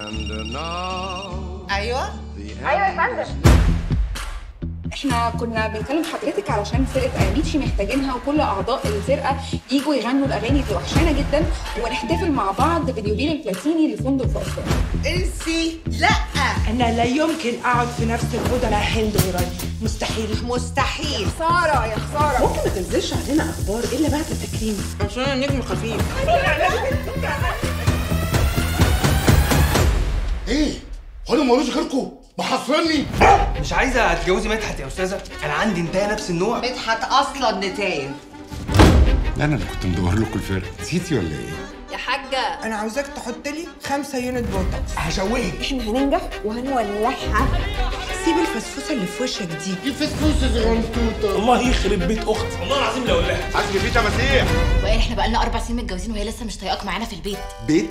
And now ايوه the ايوه يا فندم احنا كنا بنكلم حضرتك علشان فرقه اياميتشي محتاجينها وكل اعضاء الفرقه يجوا يغنوا الاغاني اللي وحشانا جدا ونحتفل مع بعض باليوبيل البلاتيني لفندق في اسوان انسي لا انا لا يمكن اقعد في نفس الاوضه مع هند وراي مستحيل مستحيل خساره يا خساره ممكن ما تنزلش علينا اخبار الا بعد التكريم عشان انا نجم خفيف ايه هو انا مالوش غيركم محصرني مش عايزه تتجوزي مدحت يا استاذه انا عندي انتهى نفس النوع مدحت اصلا نتايه انا اللي كنت مدور لكم الفرق نسيتي ولا ايه يا حاجه انا عاوزاك تحط لي خمسة يونت بوتوكس هشوهك احنا هننجح وهنولعها سيب الفسفوسه اللي في وشك دي دي فسفوسه صغنطوطه الله يخرب بيت اختي والله العظيم لو قلها عزمي في تماسيح وايه احنا بقالنا اربع سنين متجوزين وهي لسه مش طايقاك معانا في البيت بيت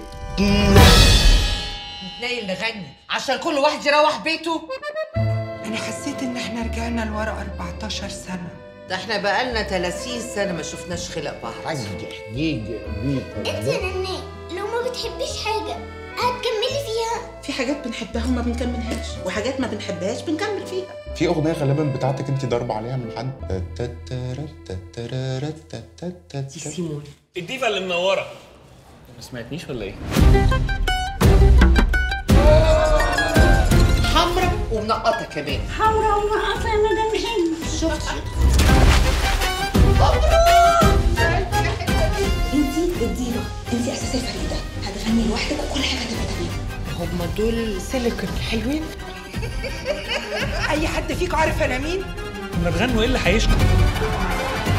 نتنيل نغني عشان كل واحد يروح بيته انا حسيت ان احنا رجعنا لورا 14 سنه ده احنا بقالنا 30 سنه ما شفناش خلق بعض حاجه حجيجه بيطه انت يا نني لو ما بتحبيش حاجة هتكملي فيها في حاجات بنحبها وما بنكملهاش وحاجات ما بنحبهاش بنكمل فيها في اغنيه غالبا بتاعتك انت ضاربه عليها من حد دي سيمون الديفا اللي منوره ما سمعتنيش ولا ايه حمرا ومنقطه كمان حمرا ومقاطع مدام هند شفتي انتي الديفا انتي اساس الفريق ده هتغني لوحدك وكل حاجه هتبقى تمام هم دول سيليكون حلوين اي حد فيكم عارف انا مين لما تغنوا ايه اللي هيشكي